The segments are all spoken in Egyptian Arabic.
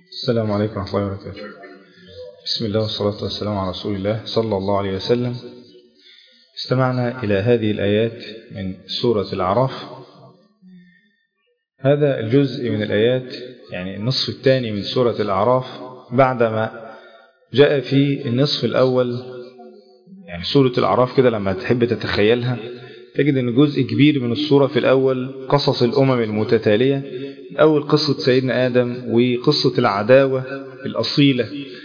السلام عليكم ورحمة الله وبركاته بسم الله والصلاة والسلام على رسول الله صلى الله عليه وسلم استمعنا إلى هذه الآيات من سورة الأعراف هذا الجزء من الآيات يعني النصف الثاني من سورة الأعراف بعدما جاء في النصف الأول يعني سورة الأعراف كده لما تحب تتخيلها تجد أن جزء كبير من السورة في الأول قصص الأمم المتتالية أول قصة سيدنا آدم وقصة العداوة الأصيلة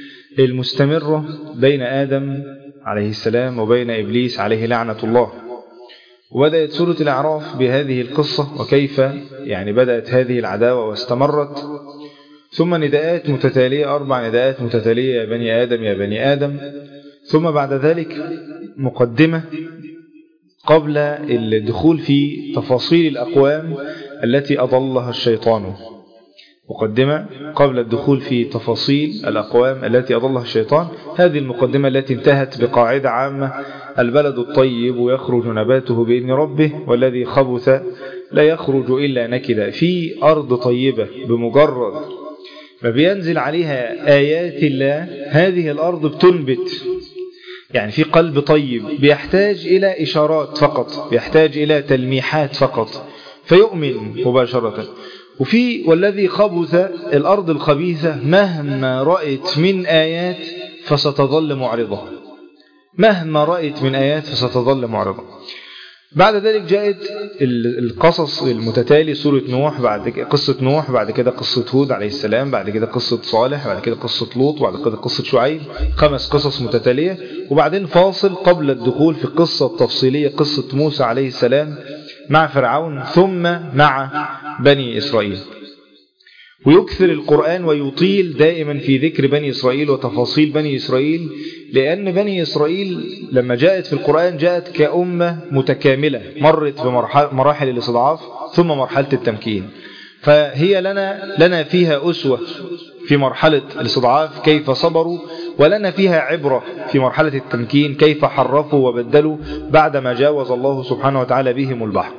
المستمرة بين آدم عليه السلام وبين إبليس عليه لعنة الله وبدأت سورة الأعراف بهذه القصة وكيف يعني بدأت هذه العداوة واستمرت ثم نداءات متتالية أربع نداءات متتالية يا بني آدم يا بني آدم ثم بعد ذلك مقدمة قبل الدخول في تفاصيل الأقوام التي أضلها الشيطان مقدمة قبل الدخول في تفاصيل الأقوام التي أضلها الشيطان هذه المقدمة التي انتهت بقاعدة عامة البلد الطيب يخرج نباته بإذن ربه والذي خبث لا يخرج إلا نكدا في أرض طيبة بمجرد ما بينزل عليها آيات الله هذه الأرض بتنبت يعني في قلب طيب بيحتاج إلى إشارات فقط بيحتاج إلى تلميحات فقط فيؤمن مباشرة وفي والذي خبث الأرض الخبيثة مهما رأت من آيات فستظل معرضة مهما رأت من آيات فستظل معرضة بعد ذلك جاءت القصص المتتالي سورة نوح بعد كده قصة نوح بعد كده قصة هود عليه السلام بعد كده قصة صالح بعد كده قصة لوط بعد كده قصة شعيب خمس قصص متتالية وبعدين فاصل قبل الدخول في القصة التفصيلية قصة موسى عليه السلام مع فرعون ثم مع بني إسرائيل ويكثر القرآن ويطيل دائما في ذكر بني إسرائيل وتفاصيل بني إسرائيل لأن بني إسرائيل لما جاءت في القرآن جاءت كأمة متكاملة مرت بمراحل الاستضعاف ثم مرحلة التمكين فهي لنا لنا فيها أسوة في مرحلة الاستضعاف كيف صبروا ولنا فيها عبرة في مرحلة التمكين كيف حرفوا وبدلوا بعدما جاوز الله سبحانه وتعالى بهم البحر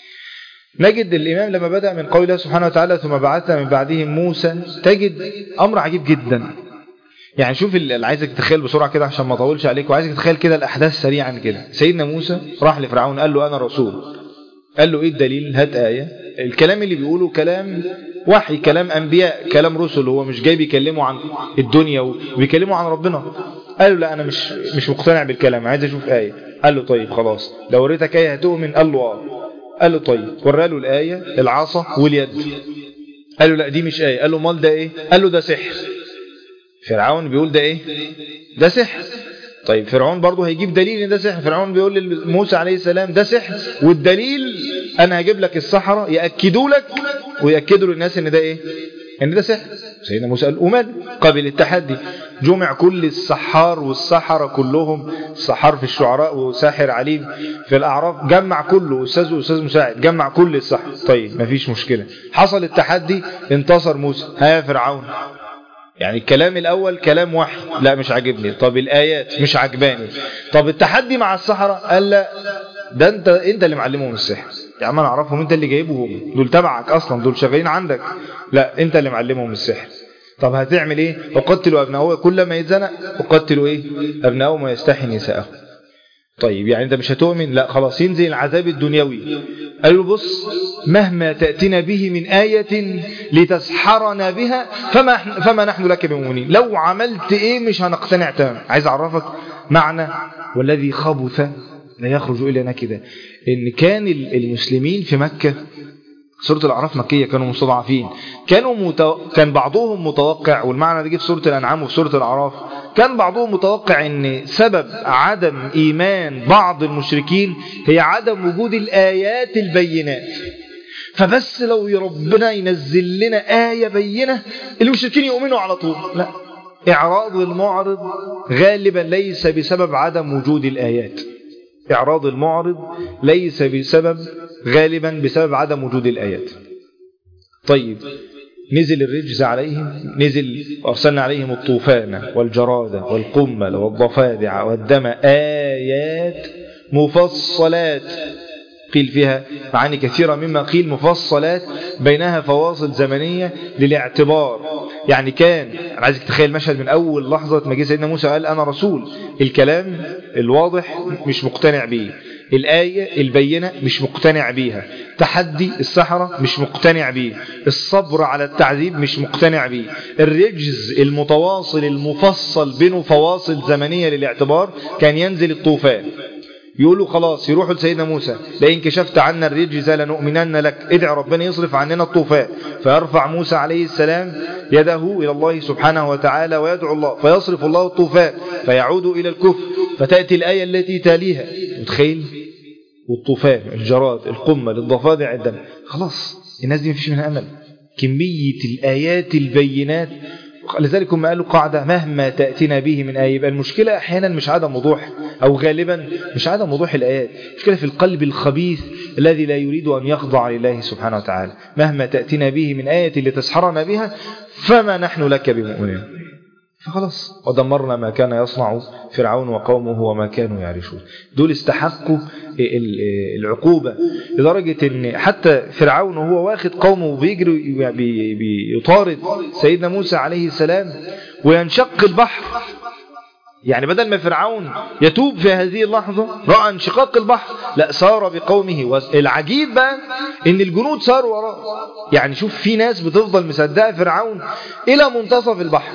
نجد الإمام لما بدأ من قول الله سبحانه وتعالى ثم بعثنا من بعدهم موسى تجد أمر عجيب جدا يعني شوف اللي عايزك تتخيل بسرعة كده عشان ما اطولش عليك وعايزك تتخيل كده الأحداث سريعا كده سيدنا موسى راح لفرعون قال له أنا رسول قال له إيه الدليل هات آية الكلام اللي بيقوله كلام وحي كلام أنبياء كلام رسل هو مش جاي بيكلموا عن الدنيا وبيكلموا عن ربنا قال له لا أنا مش مش مقتنع بالكلام عايز أشوف آية قال له طيب خلاص لو وريتك آية هتؤمن قال له آه قال له طيب ورى له الآية العصا واليد قال له لا دي مش آية قال له مال ده إيه قال له ده سحر فرعون بيقول ده إيه ده سحر طيب فرعون برضه هيجيب دليل ان ده سحر فرعون بيقول لموسى عليه السلام ده سحر والدليل انا هجيب لك السحرة يأكدوا لك ويأكدوا للناس ان ده ايه ان ده سحر سيدنا موسى قال ومال قبل التحدي جمع كل السحار والسحرة كلهم السحار في الشعراء وساحر عليم في الأعراف جمع كله أستاذ وأستاذ مساعد جمع كل السحر طيب مفيش مشكلة حصل التحدي انتصر موسى ها فرعون يعني الكلام الأول كلام وحي لا مش عاجبني طب الآيات مش عجباني طب التحدي مع السحرة قال لا ده انت انت اللي معلمهم السحر يا عم انا اعرفهم انت اللي جايبهم دول تبعك اصلا دول شغالين عندك لا انت اللي معلمهم السحر طب هتعمل ايه اقتلوا ابنائه كل ما يتزنق اقتلوا ايه ابنائه ما يستحي نساءه طيب يعني انت مش هتؤمن لا خلاص ينزل العذاب الدنيوي قال له بص مهما تأتنا به من آية لتسحرنا بها فما, فما نحن لك بمؤمنين لو عملت ايه مش هنقتنع تمام عايز اعرفك معنى والذي خبث لا يخرج إلا نكدا إن كان المسلمين في مكة سورة الأعراف مكية كانوا مستضعفين كانوا متو... كان بعضهم متوقع والمعنى ده جه في سورة الأنعام وفي سورة الأعراف كان بعضهم متوقع ان سبب عدم ايمان بعض المشركين هي عدم وجود الايات البينات فبس لو ربنا ينزل لنا آية بينة المشركين يؤمنوا على طول لا إعراض المعرض غالبا ليس بسبب عدم وجود الآيات إعراض المعرض ليس بسبب غالبا بسبب عدم وجود الآيات طيب نزل الرجز عليهم نزل أرسلنا عليهم الطوفان والجراد والقمل والضفادع والدم آيات مفصلات قيل فيها معاني كثيرة مما قيل مفصلات بينها فواصل زمنية للاعتبار يعني كان أنا عايزك تخيل مشهد من أول لحظة ما جه سيدنا موسى قال أنا رسول الكلام الواضح مش مقتنع به الآية البينة مش مقتنع بيها تحدي السحرة مش مقتنع بيه الصبر على التعذيب مش مقتنع بيه الرجز المتواصل المفصل بينه فواصل زمنية للاعتبار كان ينزل الطوفان يقولوا خلاص يروحوا لسيدنا موسى لئن كشفت عنا الرجز لنؤمنن لك ادع ربنا يصرف عننا الطوفان فيرفع موسى عليه السلام يده إلى الله سبحانه وتعالى ويدعو الله فيصرف الله الطوفان فيعود إلى الكفر فتأتي الآية التي تاليها متخيل والطوفان الجراد القمة الضفادع الدم خلاص الناس دي مفيش منها أمل كمية الآيات البينات لذلك هم قالوا قاعدة مهما تأتينا به من آية يبقى المشكلة أحيانا مش عدم وضوح أو غالبا مش عدم وضوح الآيات المشكلة في القلب الخبيث الذي لا يريد أن يخضع لله سبحانه وتعالى مهما تأتينا به من آية لتسحرنا بها فما نحن لك بمؤمنين فخلاص ودمرنا ما كان يصنع فرعون وقومه وما كانوا يعرشون دول استحقوا العقوبة لدرجة ان حتى فرعون وهو واخد قومه وبيجري بيطارد سيدنا موسى عليه السلام وينشق البحر يعني بدل ما فرعون يتوب في هذه اللحظة رأى انشقاق البحر لا سار بقومه العجيب بقى ان الجنود ساروا وراه يعني شوف في ناس بتفضل مصدقه فرعون الى منتصف البحر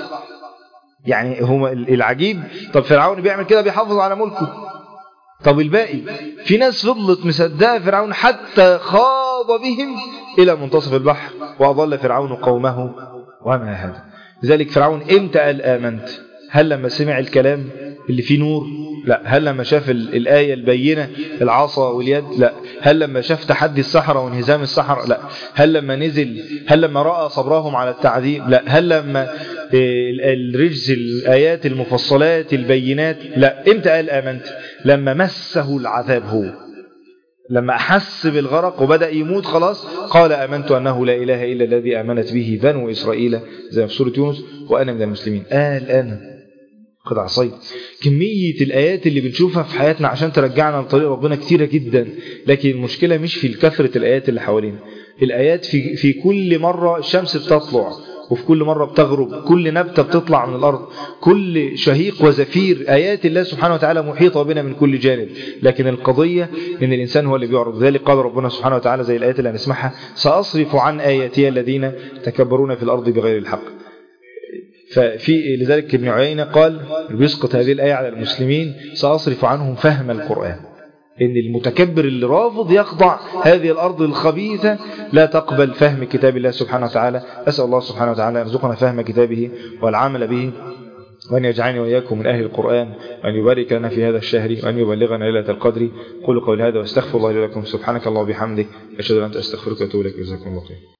يعني هو العجيب طب فرعون بيعمل كده بيحافظ على ملكه طب الباقي في ناس فضلت مصدقه فرعون حتى خاض بهم إلى منتصف البحر وأضل فرعون قومه وما هذا لذلك فرعون امتى قال آمنت هل لما سمع الكلام اللي فيه نور لا هل لما شاف الآية البينة العصا واليد لا هل لما شاف تحدي السحرة وانهزام السحرة لا هل لما نزل هل لما رأى صبرهم على التعذيب لا هل لما الرجز الآيات المفصلات البينات لا امتى قال آمنت لما مسه العذاب هو لما أحس بالغرق وبدأ يموت خلاص قال آمنت أنه لا إله إلا الذي آمنت به بنو إسرائيل زي في سورة يونس وأنا من المسلمين قال أنا قد عصيت كمية الآيات اللي بنشوفها في حياتنا عشان ترجعنا لطريق ربنا كتيرة جدا لكن المشكلة مش في كثرة الآيات اللي حوالينا الآيات في, في كل مرة الشمس بتطلع وفي كل مرة بتغرب كل نبتة بتطلع من الأرض كل شهيق وزفير آيات الله سبحانه وتعالى محيطة بنا من كل جانب لكن القضية أن الإنسان هو اللي بيعرض ذلك قال ربنا سبحانه وتعالى زي الآيات اللي هنسمعها سأصرف عن آياتي الذين تكبرون في الأرض بغير الحق ففي لذلك ابن عيينة قال بيسقط هذه الآية على المسلمين سأصرف عنهم فهم القرآن إن المتكبر اللي رافض يخضع هذه الأرض الخبيثة لا تقبل فهم كتاب الله سبحانه وتعالى أسأل الله سبحانه وتعالى يرزقنا فهم كتابه والعمل به وأن يجعلني وإياكم من أهل القرآن وأن يبارك لنا في هذا الشهر وأن يبلغنا ليلة القدر قولوا قولي هذا واستغفر الله لكم سبحانك الله وبحمدك أشهد أن أنت أستغفرك وأتوب إليك جزاكم الله خير